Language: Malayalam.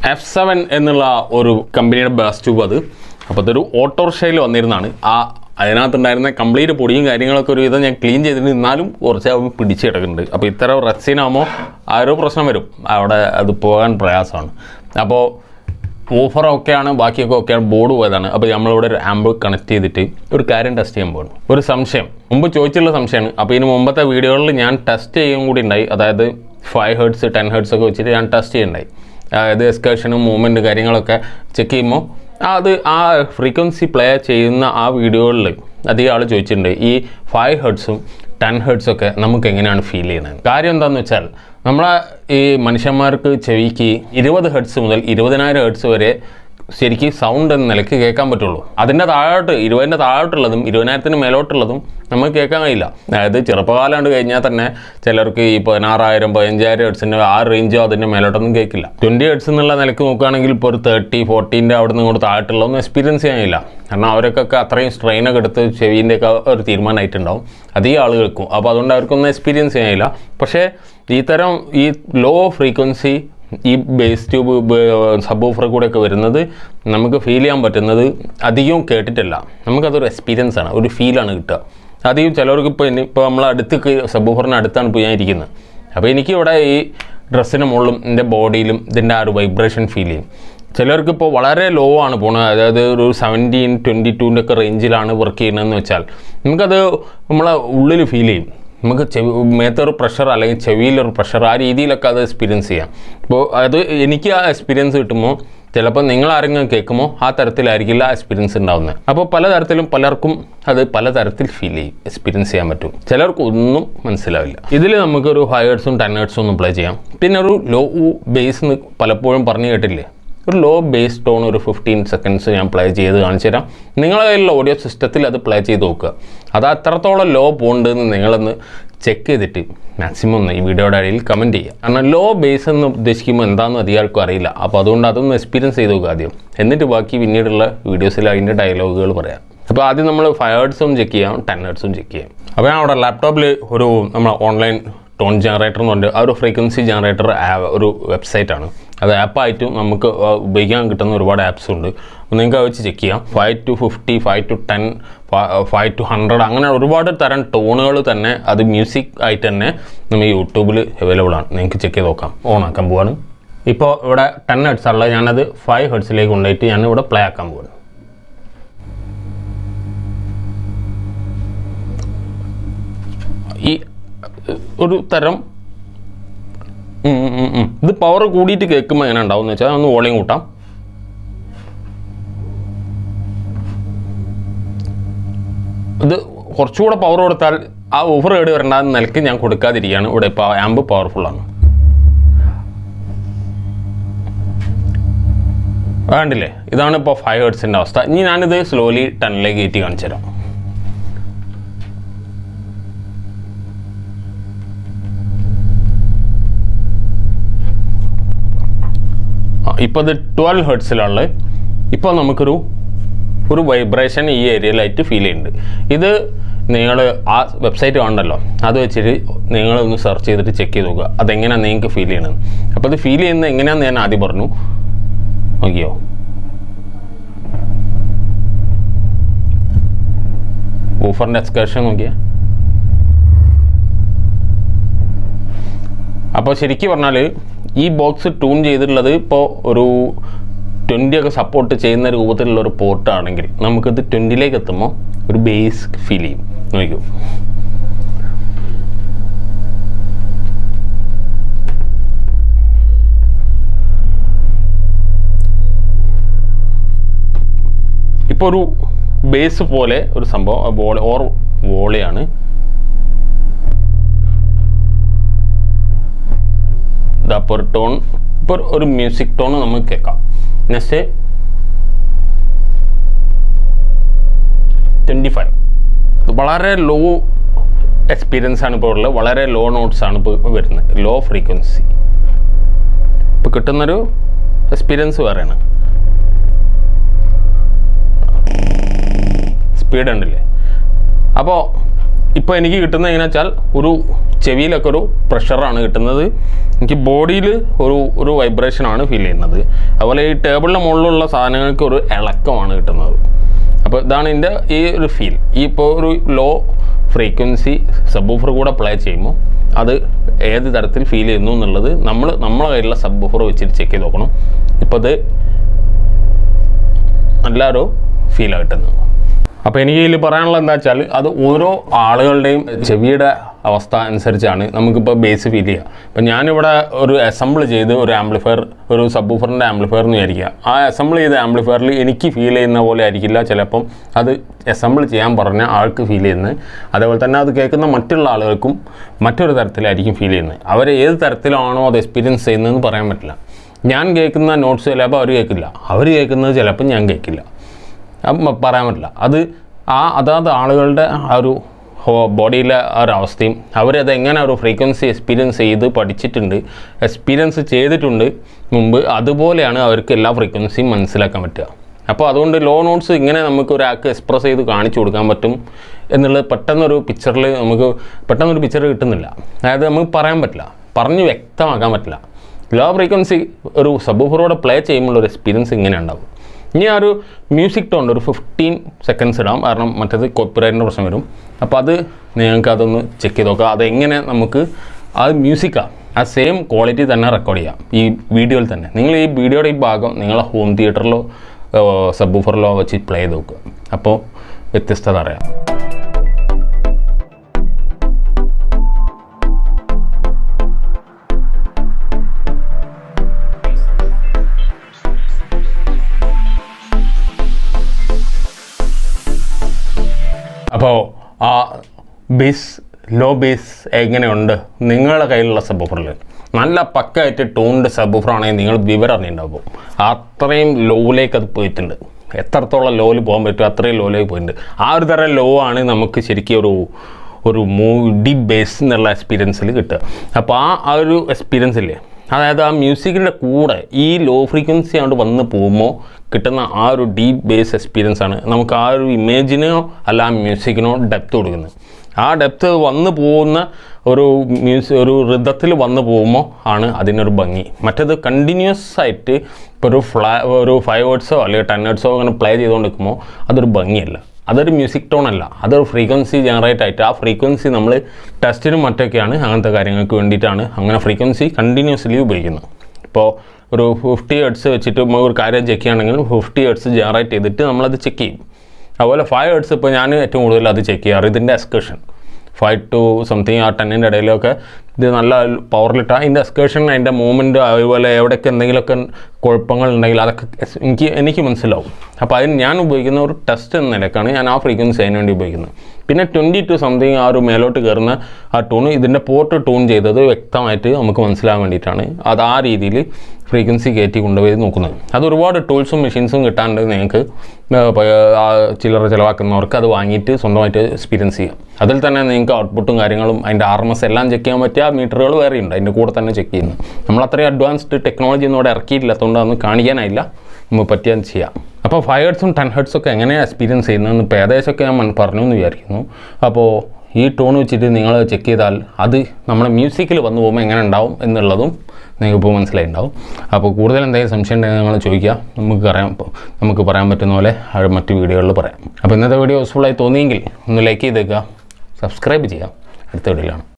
എഫ് സെവൻ എന്നുള്ള ഒരു കമ്പനിയുടെ ബസ് ട്യൂബ് അത് അപ്പോൾ അതൊരു ഓട്ടോറിക്ഷയിൽ വന്നിരുന്നതാണ് ആ അതിനകത്തുണ്ടായിരുന്ന കംപ്ലീറ്റ് പൊടിയും കാര്യങ്ങളൊക്കെ ഒരു വിധം ഞാൻ ക്ലീൻ ചെയ്തിട്ട് നിന്നാലും കുറച്ച് അവ പിടിച്ച് കിടക്കുന്നുണ്ട് അപ്പോൾ ഇത്തരം റെസിനാകുമ്പോൾ ആ ഒരു പ്രശ്നം വരും അവിടെ അത് പോകാൻ പ്രയാസമാണ് അപ്പോൾ ഓഫറൊക്കെയാണ് ബാക്കിയൊക്കെ ഒക്കെയാണ് ബോർഡ് പോയതാണ് അപ്പോൾ നമ്മളിവിടെ ഒരു ആമ്പ് കണക്ട് ചെയ്തിട്ട് ഒരു കാര്യം ടെസ്റ്റ് ചെയ്യാൻ പോകുന്നു ഒരു സംശയം മുമ്പ് ചോദിച്ചുള്ള സംശയമാണ് അപ്പോൾ ഇതിന് മുമ്പത്തെ വീഡിയോകളിൽ ഞാൻ ടെസ്റ്റ് ചെയ്യും കൂടി ഉണ്ടായി അതായത് ഫൈവ് ഹേർട്സ് ടെൻ ഹേർട്സ് ഒക്കെ വെച്ചിട്ട് ഞാൻ ടെസ്റ്റ് ചെയ്യുന്നുണ്ടായി അതായത് എക്സ്കർഷനും മൂവ്മെൻറ്റ് കാര്യങ്ങളൊക്കെ ചെക്ക് ചെയ്യുമ്പോൾ അത് ആ ഫ്രീക്വൻസി പ്ലേ ചെയ്യുന്ന ആ വീഡിയോകളിൽ അധികം ആൾ ചോദിച്ചിട്ടുണ്ട് ഈ ഫൈവ് ഹെർട്സും ടെൻ ഹെർട്സും ഒക്കെ നമുക്ക് എങ്ങനെയാണ് ഫീൽ ചെയ്യുന്നത് കാര്യം എന്താണെന്ന് വെച്ചാൽ നമ്മളെ ഈ മനുഷ്യന്മാർക്ക് ചെവിക്ക് ഇരുപത് ഹെർട്സ് മുതൽ ഇരുപതിനായിരം ഹെർട്സ് വരെ ശരിക്കും സൗണ്ട് എന്ന നിലയ്ക്ക് കേൾക്കാൻ പറ്റുള്ളൂ അതിൻ്റെ താഴോട്ട് ഇരുപതിൻ്റെ താഴോട്ടുള്ളതും ഇരുപതിനായിരത്തിന് മേലോട്ടുള്ളതും നമുക്ക് കേൾക്കാൻ കഴിയില്ല അതായത് ചെറുപ്പകാലം കഴിഞ്ഞാൽ തന്നെ ചിലർക്ക് ഈ പതിനാറായിരം പതിനഞ്ചായിരം ഹെഡ്സിൻ്റെ ആ റേഞ്ചോ അതിൻ്റെ മേലോട്ടൊന്നും കേൾക്കില്ല ട്വൻറ്റി ഹെഡ്സ് എന്നുള്ള നിലയ്ക്ക് നോക്കുകയാണെങ്കിൽ ഇപ്പോൾ ഒരു തേർട്ടി ഫോർട്ടീൻ്റെ അവിടെ നിന്ന് ഇങ്ങോട്ട് താഴോട്ടുള്ളതൊന്നും എക്സ്പീരിയൻസ് ചെയ്യാനില്ല കാരണം അവർക്കൊക്കെ അത്രയും സ്ട്രെയിനൊക്കെ എടുത്ത് ചെവിൻ്റെയൊക്കെ ഒരു തീരുമാനമായിട്ടുണ്ടാവും അധികം ആളുകൾക്കും അപ്പോൾ അതുകൊണ്ട് അവർക്കൊന്നും എക്സ്പീരിയൻസ് ചെയ്യാനില്ല പക്ഷേ ഈ തരം ഈ ലോ ഫ്രീക്വൻസി ഈ ബേസ് ട്യൂബ് സബ് ഓഫർ കൂടെ ഒക്കെ വരുന്നത് നമുക്ക് ഫീൽ ചെയ്യാൻ പറ്റുന്നത് അധികവും കേട്ടിട്ടില്ല നമുക്കതൊരു എക്സ്പീരിയൻസ് ആണ് ഒരു ഫീലാണ് കിട്ടുക അധികം ചിലർക്ക് ഇപ്പോൾ ഇപ്പോൾ നമ്മൾ അടുത്ത് സബ് ഓഫറിന് അടുത്താണ് ഇപ്പോൾ ഞാൻ ഇരിക്കുന്നത് അപ്പോൾ എനിക്കിവിടെ ഈ ഡ്രസ്സിന് മുകളിലും എൻ്റെ ബോഡിയിലും ഇതിൻ്റെ ആ ഒരു വൈബ്രേഷൻ ഫീൽ ചെയ്യും ചിലർക്ക് ഇപ്പോൾ വളരെ ലോ ആണ് പോണത് അതായത് ഒരു സെവൻറ്റീൻ ട്വൻറ്റി ടുവിൻ്റെ ഒക്കെ റേഞ്ചിലാണ് വർക്ക് ചെയ്യുന്നതെന്ന് വെച്ചാൽ നമുക്കത് നമ്മളെ ഉള്ളിൽ ഫീൽ ചെയ്യും നമുക്ക് ചെവി മേത്തൊരു പ്രഷർ അല്ലെങ്കിൽ ചെവിയിലൊരു പ്രഷർ ആ രീതിയിലൊക്കെ അത് എക്സ്പീരിയൻസ് ചെയ്യാം അപ്പോൾ അത് എനിക്ക് ആ എക്സ്പീരിയൻസ് കിട്ടുമ്പോൾ ചിലപ്പോൾ നിങ്ങൾ ആരെങ്കിലും കേൾക്കുമ്പോൾ ആ തരത്തിലായിരിക്കില്ല ആ എക്സ്പീരിയൻസ് ഉണ്ടാവുന്നത് അപ്പോൾ പലതരത്തിലും പലർക്കും അത് പലതരത്തിൽ ഫീൽ ചെയ്യും എക്സ്പീരിയൻസ് ചെയ്യാൻ പറ്റും ചിലർക്ക് ഒന്നും മനസ്സിലാവില്ല ഇതിൽ നമുക്കൊരു ഫൈവ് ഹേർട്സും ടെൻ ഹേർട്സും ഒന്നും പ്ലേ ചെയ്യാം പിന്നെ ഒരു ലോ ബേസ് എന്ന് പലപ്പോഴും പറഞ്ഞു കേട്ടില്ലേ ഒരു ലോ ബേസ് ടോൺ ഒരു ഫിഫ്റ്റീൻ സെക്കൻഡ്സ് ഞാൻ പ്ലേ ചെയ്ത് കാണിച്ചു തരാം നിങ്ങളെ കയ്യിലുള്ള ഓഡിയോ സിസ്റ്റത്തിൽ അത് പ്ലേ ചെയ്ത് നോക്കുക അത് അത്രത്തോളം ലോ പോകുന്നുണ്ടെന്ന് നിങ്ങളൊന്ന് ചെക്ക് ചെയ്തിട്ട് മാക്സിമം ഒന്ന് ഈ വീഡിയോയുടെ അടിയിൽ കമൻറ്റ് ചെയ്യുക കാരണം ലോ ബേസ് എന്ന് ഉദ്ദേശിക്കുമ്പോൾ എന്താണെന്ന് അധികം ആർക്കും അറിയില്ല അപ്പോൾ അതുകൊണ്ട് അതൊന്ന് എക്സ്പീരിയൻസ് ചെയ്ത് നോക്കുക ആദ്യം എന്നിട്ട് ബാക്കി പിന്നീടുള്ള വീഡിയോസിൽ അതിൻ്റെ ഡയലോഗുകൾ പറയാം അപ്പോൾ ആദ്യം നമ്മൾ ഫൈവ് ഹേർട്സും ചെക്ക് ചെയ്യാം ടെൻ ഹേർട്സും ചെക്ക് ചെയ്യാം അപ്പോൾ ഞാൻ അവിടെ ലാപ്ടോപ്പിൽ ഒരു നമ്മൾ ഓൺലൈൻ ടോൺ ജനറേറ്റർ എന്ന് പറഞ്ഞിട്ട് ആ ഒരു ഫ്രീക്വൻസി ജനറേറ്റർ ഒരു വെബ്സൈറ്റാണ് അത് ആപ്പായിട്ടും നമുക്ക് ആ, ഉപയോഗിക്കാൻ കിട്ടുന്ന ഒരുപാട് ആപ്സ് ഉണ്ട് അപ്പോൾ നിങ്ങൾക്ക് അത് വെച്ച് ചെക്ക് ചെയ്യാം five to fifty five to ten five to hundred അങ്ങനെ ഒരുപാട് തരം ടോണുകൾ തന്നെ അത് മ്യൂസിക് ആയിട്ട് തന്നെ നമ്മൾ യൂട്യൂബിൽ അവൈലബിൾ ആണ് നിങ്ങൾക്ക് ചെക്ക് ചെയ്ത് നോക്കാം ഓൺ ആക്കാൻ പോവാണ് ഇപ്പോൾ ഇവിടെ ടെൻ ഹെഡ്സ് ഉള്ളത് ഞാനത് ഫൈവ് ഹെഡ്സിലേക്ക് കൊണ്ടുപോയിട്ട് ഞാൻ ഇവിടെ പ്ലേ ആക്കാൻ പോവാണ് ഈ ഒരു തരം ഉം, ഉം, ഉം, ഉം. ഇത് പവർ കൂടിയിട്ട് കേൾക്കുമ്പോൾ എങ്ങനെ ഉണ്ടാവും എന്ന് വെച്ചാൽ ഒന്ന് വോളിയം കൂട്ടാം ഇത് കുറച്ചുകൂടെ പവർ കൊടുത്താൽ ആ ഓവർ കേട് വരണ്ടെന്ന നിലയ്ക്ക് ഞാൻ കൊടുക്കാതിരിക്കുകയാണ് ഇവിടെ ഇപ്പോൾ ആമ്പ് പവർഫുള്ളാണ് വേണ്ടില്ലേ ഇതാണ് ഇപ്പോൾ ഫൈവ് ഹേർട്സിൻ്റെ അവസ്ഥ ഇനി ഞാനിത് സ്ലോലി ടെന്നിലേക്ക് കയറ്റി കാണിച്ചു തരാം ഇപ്പോൾ ഇത് ട്വൽവ് ഹെർട്സിലുള്ള ഇപ്പോൾ നമുക്കൊരു ഒരു വൈബ്രേഷൻ ഈ ഏരിയയിലായിട്ട് ഫീൽ ചെയ്യുന്നുണ്ട് ഇത് നിങ്ങൾ ആ വെബ്സൈറ്റ് കാണണ്ടല്ലോ അത് വെച്ചിട്ട് നിങ്ങളൊന്ന് സെർച്ച് ചെയ്തിട്ട് ചെക്ക് ചെയ്ത് നോക്കുക അതെങ്ങനെയാണ് നിങ്ങൾക്ക് ഫീൽ ചെയ്യണത് അപ്പോൾ ഇത് ഫീൽ ചെയ്യുന്നത് എങ്ങനെയാണെന്ന് ഞാൻ ആദ്യം പറഞ്ഞു നോക്കിയോ ഊഫറിൻ്റെ എക്സ്കർഷൻ നോക്കിയാൽ അപ്പോൾ ശരിക്കും പറഞ്ഞാൽ ഈ ബോക്സ് ട്യൂൺ ചെയ്തിട്ടുള്ളത് ഇപ്പോൾ ഒരു ട്വൻറ്റി ഒക്കെ സപ്പോർട്ട് ചെയ്യുന്ന രൂപത്തിലുള്ള ഒരു പോർട്ടാണെങ്കിൽ നമുക്കിത് ട്വൻറ്റിയിലേക്ക് എത്തുമ്പോൾ ഒരു ബേസ് ഫീൽ ചെയ്യും നോക്കൂ ഇപ്പോൾ ഒരു ബേസ് പോലെ ഒരു സംഭവം വോളി ഓർ വോളിയാണ് ഇതാ ഇപ്പോൾ ഒരു ടോൺ ഇപ്പോൾ ഒരു മ്യൂസിക് ടോൺ നമുക്ക് കേൾക്കാം നെക്സ്റ്റ് ട്വൻറ്റി ഫൈവ് വളരെ ലോ എക്സ്പീരിയൻസ് ആണ് ഇപ്പോൾ ഉള്ളത് വളരെ ലോ നോട്ട്സ് ആണ് ഇപ്പോൾ വരുന്നത് ലോ ഫ്രീക്വൻസി ഇപ്പോൾ കിട്ടുന്നൊരു എക്സ്പീരിയൻസ് വേറെയാണ് സ്പീഡ് ഉണ്ടല്ലേ അപ്പോൾ ഇപ്പോൾ എനിക്ക് കിട്ടുന്നത് എങ്ങനെയാ വെച്ചാൽ ഒരു ചെവിയിലൊക്കെ ഒരു പ്രഷറാണ് കിട്ടുന്നത് എനിക്ക് ബോഡിയിൽ ഒരു ഒരു വൈബ്രേഷനാണ് ഫീൽ ചെയ്യുന്നത് അതുപോലെ ഈ ടേബിളിൻ്റെ മുകളിലുള്ള സാധനങ്ങൾക്ക് ഒരു ഇളക്കമാണ് കിട്ടുന്നത് അപ്പോൾ ഇതാണ് എൻ്റെ ഈ ഒരു ഫീൽ ഈ ഇപ്പോൾ ഒരു ലോ ഫ്രീക്വൻസി സബ്ബൂഫർ കൂടെ പ്ലേ ചെയ്യുമ്പോൾ അത് ഏത് തരത്തിൽ ഫീൽ ചെയ്യുന്നു എന്നുള്ളത് നമ്മൾ നമ്മളെ കയ്യിലുള്ള സബ്ബൂഫർ വെച്ചിട്ട് ചെക്ക് ചെയ്ത് നോക്കണം ഇപ്പോൾ ഇത് നല്ലൊരു ഫീലാണ് കിട്ടുന്നത് അപ്പോൾ എനിക്ക് ഇതിൽ പറയാനുള്ളത് എന്താ വെച്ചാൽ അത് ഓരോ ആളുകളുടെയും ചെവിയുടെ അവസ്ഥ അനുസരിച്ചാണ് നമുക്കിപ്പോൾ ബേസ് ഫീൽ ചെയ്യുക ഇപ്പം ഞാനിവിടെ ഒരു അസംബിൾ ചെയ്ത് ഒരു ആംപ്ലിഫയർ ഒരു സബ്ബൂഫറിൻ്റെ ആംപ്ലിഫയർ എന്ന് വിചാരിക്കുക ആ അസംബിൾ ചെയ്ത ആംപ്ലിഫയറിൽ എനിക്ക് ഫീൽ ചെയ്യുന്ന പോലെ ആയിരിക്കില്ല ചിലപ്പം അത് അസംബിൾ ചെയ്യാൻ പറഞ്ഞ ആൾക്ക് ഫീൽ ചെയ്യുന്നത് അതേപോലെ തന്നെ അത് കേൾക്കുന്ന മറ്റുള്ള ആളുകൾക്കും മറ്റൊരു തരത്തിലായിരിക്കും ഫീൽ ചെയ്യുന്നത് അവർ ഏത് തരത്തിലാണോ അത് എക്സ്പീരിയൻസ് ചെയ്യുന്നതെന്ന് പറയാൻ പറ്റില്ല ഞാൻ കേൾക്കുന്ന നോട്ട്സ് ചിലപ്പോൾ അവർ കേൾക്കില്ല അവർ കേൾക്കുന്നത് ചിലപ്പോൾ ഞാൻ കേൾക്കില്ല അപ്പം പറയാൻ പറ്റില്ല അത് ആ അതാത് ആളുകളുടെ ആ ഒരു ഹോ- ബോഡിയിലെ ആ ഒരു അവസ്ഥയും അവരത് എങ്ങനെ ഒരു ഫ്രീക്വൻസി എക്സ്പീരിയൻസ് ചെയ്ത് പഠിച്ചിട്ടുണ്ട് എക്സ്പീരിയൻസ് ചെയ്തിട്ടുണ്ട് മുമ്പ് അതുപോലെയാണ് അവർക്ക് എല്ലാ ഫ്രീക്വൻസിയും മനസ്സിലാക്കാൻ പറ്റുക അപ്പോൾ അതുകൊണ്ട് ലോ നോട്ട്സ് ഇങ്ങനെ നമുക്ക് ഒരാൾക്ക് എക്സ്പ്രസ് ചെയ്ത് കാണിച്ചു കൊടുക്കാൻ പറ്റും എന്നുള്ളത് പെട്ടെന്നൊരു പിക്ചറിൽ നമുക്ക് പെട്ടെന്നൊരു പിക്ചർ കിട്ടുന്നില്ല അതായത് നമുക്ക് പറയാൻ പറ്റില്ല പറഞ്ഞ് വ്യക്തമാക്കാൻ പറ്റില്ല ലോ ഫ്രീക്വൻസി ഒരു സബ്ബൂഫറോടെ പ്ലേ ചെയ്യുമ്പോൾ ഒരു എക്സ്പീരിയൻസ് ഇങ്ങനെ ഉണ്ടാവും ഇനി ആ ഒരു മ്യൂസിക് ടോൺ ഒരു ഫിഫ്റ്റീൻ സെക്കൻഡ്സ് ഇടാം കാരണം മറ്റേത് കോപ്പിറൈറ്റിൻ്റെ പ്രശ്നം വരും അപ്പോൾ അത് നിങ്ങൾക്ക് അതൊന്ന് ചെക്ക് ചെയ്ത് നോക്കാം അതെങ്ങനെ നമുക്ക് അത് മ്യൂസിക്കാണ് ആ സെയിം ക്വാളിറ്റി തന്നെ റെക്കോർഡ് ചെയ്യാം ഈ വീഡിയോയിൽ തന്നെ നിങ്ങൾ ഈ വീഡിയോയുടെ ഈ ഭാഗം നിങ്ങളെ ഹോം തിയേറ്ററിലോ സബ്ബൂഫറിലോ വെച്ച് പ്ലേ ചെയ്ത് നോക്കുക അപ്പോൾ വ്യത്യസ്തത അറിയാം അപ്പോൾ ആ ബേസ് ലോ ബേസ് എങ്ങനെയുണ്ട് നിങ്ങളുടെ കയ്യിലുള്ള സബ്ബൂഫറിൽ നല്ല പക്കായിട്ട് ടൂണ്ട് സബ്ബൂഫറാണെങ്കിൽ നിങ്ങൾ വിവരം അറിഞ്ഞിട്ടുണ്ടാവും അത്രയും ലോയിലേക്ക് അത് പോയിട്ടുണ്ട് എത്രത്തോളം ലോയിൽ പോകാൻ പറ്റും അത്രയും ലോയിലേക്ക് പോയിട്ടുണ്ട് ആ ഒരു തരം ലോ ആണ് നമുക്ക് ശരിക്കും ഒരു ഒരു മൂഡി ബേസ് എന്നുള്ള എക്സ്പീരിയൻസിൽ കിട്ടുക അപ്പോൾ ആ ആ ഒരു എക്സ്പീരിയൻസ് ഇല്ലേ അതായത് ആ മ്യൂസിക്കിൻ്റെ കൂടെ ഈ ലോ ഫ്രീക്വൻസി അങ്ങോട്ട് വന്ന് പോകുമ്പോൾ കിട്ടുന്ന ആ ഒരു ഡീപ്പ് ബേസ് എക്സ്പീരിയൻസ് ആണ് നമുക്ക് ആ ഒരു ഇമേജിനോ അല്ല ആ മ്യൂസിക്കിനോ ഡെപ്ത് കൊടുക്കുന്നത് ആ ഡെപ്ത് വന്ന് പോകുന്ന ഒരു മ്യൂസിക് ഒരു ഋതത്തിൽ വന്ന് പോകുമ്പോൾ ആണ് അതിനൊരു ഭംഗി മറ്റേത് കണ്ടിന്യൂസ് ആയിട്ട് ഇപ്പോൾ ഒരു ഫ്ലാ ഒരു ഫൈവ് വേർഡ്സോ അല്ലെങ്കിൽ ടെൻ വേർഡ്സോ അങ്ങനെ പ്ലേ ചെയ്തുകൊണ്ട് നിൽക്കുമ്പോൾ അതൊരു ഭംഗിയല്ല അതൊരു മ്യൂസിക് ടോൺ അല്ല അതൊരു ഫ്രീക്വൻസി ജനറേറ്റ് ആയിട്ട് ആ ഫ്രീക്വൻസി നമ്മൾ ടെസ്റ്റിനും മറ്റൊക്കെയാണ് അങ്ങനത്തെ കാര്യങ്ങൾക്ക് വേണ്ടിയിട്ടാണ് അങ്ങനെ ഫ്രീക്വൻസി കണ്ടിന്യൂസ്ലി ഉപയോഗിക്കുന്നത് ഇപ്പോൾ ഒരു ഫിഫ്റ്റി ഹെഡ്സ് വെച്ചിട്ട് നമ്മൾ ഒരു കാര്യം ചെക്ക് ചെയ്യുകയാണെങ്കിൽ ഫിഫ്റ്റി ഹെഡ്സ് ജനറേറ്റ് ചെയ്തിട്ട് നമ്മളത് ചെക്ക് ചെയ്യും അതുപോലെ ഫൈവ് ഹെഡ്സ് ഇപ്പോൾ ഞാൻ ഏറ്റവും കൂടുതൽ അത് ചെക്ക് ചെയ്യാറ് ഇതിൻ്റെ എക്സ്കർഷൻ ഫൈവ് ടു സംതിങ് ആ ടെന്നിൻ്റെ ഇടയിലൊക്കെ ഇത് നല്ല പവറിലിട്ടാൽ അതിൻ്റെ എക്സ്കർഷൻ അതിൻ്റെ മൂവ്മെൻറ്റ് അതുപോലെ എവിടെയൊക്കെ എന്തെങ്കിലുമൊക്കെ കുഴപ്പങ്ങൾ ഉണ്ടെങ്കിൽ അതൊക്കെ എസ്- എനിക്ക് എനിക്ക് മനസ്സിലാവും അപ്പോൾ അതിന് ഞാൻ ഉപയോഗിക്കുന്ന ഒരു ടെസ്റ്റ് എന്ന നിലക്കാണ് ഞാൻ ആ ഫ്രീക്വൻസി അതിന് വേണ്ടി ഉപയോഗിക്കുന്നത് പിന്നെ ട്വൻറ്റി ടു സംതിങ് ആ ഒരു മേലോട്ട് കയറുന്ന ആ ടൂൺ ഇതിൻ്റെ പോർട്ട് ട്യൂൺ ചെയ്തത് വ്യക്തമായിട്ട് നമുക്ക് മനസ്സിലാകാൻ വേണ്ടിയിട്ടാണ് അത് ആ രീതിയിൽ ഫ്രീക്വൻസി കയറ്റി കൊണ്ടുപോയി നോക്കുന്നത് അത് ഒരുപാട് ടൂൾസും മെഷീൻസും കിട്ടാണ്ട് നിങ്ങൾക്ക് ഏർ പ- ആ ചില്ലറ ചിലവാക്കുന്നവർക്ക് അത് വാങ്ങിയിട്ട് സ്വന്തമായിട്ട് എക്സ്പീരിയൻസ് ചെയ്യാം അതിൽ തന്നെ നിങ്ങൾക്ക് ഔട്ട്പുട്ടും കാര്യങ്ങളും അതിൻ്റെ ആർ എം എസ് എല്ലാം ചെക്ക് ചെയ്യാൻ പറ്റിയ മീറ്ററുകൾ വേറെ ഉണ്ട് അതിൻ്റെ കൂടെ തന്നെ ചെക്ക് ചെയ്യുന്നു നമ്മൾ അത്രയും അഡ്വാൻസ്ഡ് ടെക്നോളജി ഒന്നും ഇവിടെ ഇറക്കിയിട്ടില്ലാത്തതുകൊണ്ട് അതൊന്നും കാണിക്കാനായില്ല നമുക്ക് പറ്റിയാൽ ചെയ്യാം അപ്പോൾ ഫൈവ് ഹെഡ്സും ടെൻ ഹെഡ്സും ഒക്കെ എങ്ങനെയാണ് എക്സ്പീരിയൻസ് ചെയ്യുന്നതെന്ന് ഇപ്പോൾ ഏകദേശമൊക്കെ ഞാൻ മൻ- പറഞ്ഞു എന്ന് വിചാരിക്കുന്നു അപ്പോൾ ഈ ടോൺ വെച്ചിട്ട് നിങ്ങൾ ചെക്ക് ചെയ്താൽ അത് നമ്മുടെ മ്യൂസിക്കിൽ വന്നു പോകുമ്പോൾ എങ്ങനെ ഉണ്ടാവും എന്നുള്ളതും നിങ്ങൾക്ക് ഇപ്പോൾ മനസ്സിലായിട്ടുണ്ടാവും അപ്പോൾ കൂടുതൽ എന്തെങ്കിലും സംശയം ഉണ്ടെങ്കിൽ നിങ്ങൾ ചോദിക്കുക നമുക്ക് പറയാം നമുക്ക് പറയാൻ പറ്റുന്ന പോലെ അത് മറ്റ് വീഡിയോകളിൽ പറയാം അപ്പോൾ ഇന്നത്തെ വീഡിയോ യൂസ്ഫുള്ളായി തോന്നിയെങ്കിൽ ഒന്ന് ലൈക്ക് ചെയ്തേക്കുക സബ്സ്ക്രൈബ് ചെയ്യാം അടുത്ത വീഡിയോയിലാണ്